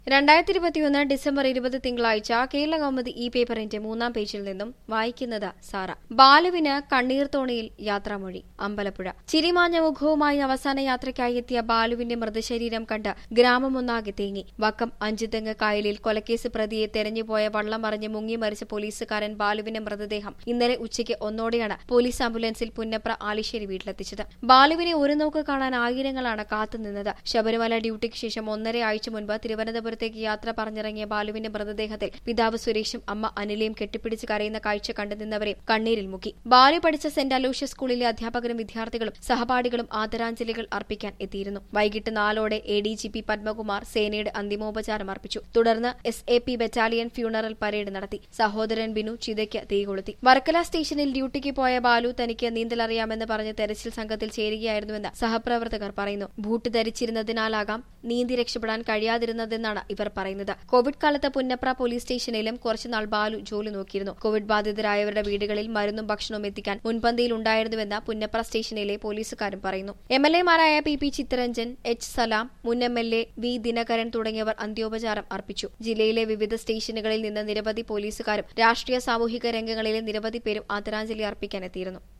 രണ്ടായിരത്തി ഇരുപത്തിയൊന്ന് ഡിസംബർ ഇരുപത് തിങ്കളാഴ്ച കേരള കൗമുദി ഇ പേപ്പറിന്റെ മൂന്നാം പേജിൽ നിന്നും വായിക്കുന്നത് സാറ ബാലുവിന് കണ്ണീർ തോണിയിൽ യാത്രാമൊഴി അമ്പലപ്പുഴ ചിരിമാഞ്ഞ മുഖവുമായി അവസാന യാത്രയ്ക്കായി എത്തിയ ബാലുവിന്റെ മൃതശരീരം കണ്ട് ഗ്രാമമൊന്നാകെ തേങ്ങി വക്കം അഞ്ചുതെങ്ങ് കായലിൽ കൊലക്കേസ് പ്രതിയെ തെരഞ്ഞുപോയ വള്ളം മറിഞ്ഞ് മുങ്ങി മരിച്ച പോലീസുകാരൻ ബാലുവിന്റെ മൃതദേഹം ഇന്നലെ ഉച്ചയ്ക്ക് ഒന്നോടെയാണ് പോലീസ് ആംബുലൻസിൽ പുന്നപ്ര ആലിശ്ശേരി വീട്ടിലെത്തിച്ചത് ബാലുവിനെ ഒരു നോക്ക് കാണാൻ ആയിരങ്ങളാണ് കാത്തുനിന്നത് ശബരിമല ഡ്യൂട്ടിക്ക് ശേഷം ഒന്നര ആഴ്ച മുൻപ് തിരുവനന്തപുരത്തേക്ക് യാത്ര പറഞ്ഞിറങ്ങിയ ബാലുവിന്റെ മൃതദേഹത്തിൽ പിതാവ് സുരേഷും അമ്മ അനിലയും കെട്ടിപ്പിടിച്ച് കരയുന്ന കാഴ്ച കണ്ടുനിന്നവരെ കണ്ണീരിൽ മുക്കി ബാലു പഠിച്ച സെന്റ് അലൂഷ്യസ് സ്കൂളിലെ അധ്യാപകരും വിദ്യാർത്ഥികളും സഹപാഠികളും ആദരാഞ്ജലികൾ അർപ്പിക്കാൻ എത്തിയിരുന്നു വൈകിട്ട് നാലോടെ A D G P Padmakumar സേനയുടെ അന്തിമോപചാരം അർപ്പിച്ചു തുടർന്ന് S A P battalion funeral parade നടത്തി സഹോദരൻ ബിനു ചിതയ്ക്ക് തീ കൊളുത്തി വർക്കല സ്റ്റേഷനിൽ ഡ്യൂട്ടിക്ക് പോയ ബാലു തനിക്ക് നീന്തലറിയാമെന്ന് പറഞ്ഞ് തെരച്ചിൽ സംഘത്തിൽ ചേരുകയായിരുന്നുവെന്ന് സഹപ്രവർത്തകർ പറയുന്നു ബൂട്ട് ധരിച്ചിരുന്നതിനാലാകാം നീന്തി രക്ഷപ്പെടാൻ കഴിയാതിരുന്നതെന്നാണ് ഇവർ പറയുന്നത് കോവിഡ് കാലത്ത് പുന്നപ്ര പോലീസ് സ്റ്റേഷനിലും കുറച്ചുനാൾ ബാലു ജോലി നോക്കിയിരുന്നു കോവിഡ് ബാധിതരായവരുടെ വീടുകളിൽ മരുന്നും ഭക്ഷണവും എത്തിക്കാൻ മുൻപന്തിയിൽ ഉണ്ടായിരുന്നുവെന്ന് പുന്നപ്ര സ്റ്റേഷനിലെ പോലീസുകാരും പറയുന്നു എം എൽ എമാരായ P P Chittaranjan H Salam മുൻ M L A V Dinakaran തുടങ്ങിയവർ അന്ത്യോപചാരം അർപ്പിച്ചു ജില്ലയിലെ വിവിധ സ്റ്റേഷനുകളിൽ നിന്ന് നിരവധി പോലീസുകാരും രാഷ്ട്രീയ സാമൂഹിക രംഗങ്ങളിലെ നിരവധി പേരും ആദരാഞ്ജലി അർപ്പിക്കാനെത്തിയിരുന്നു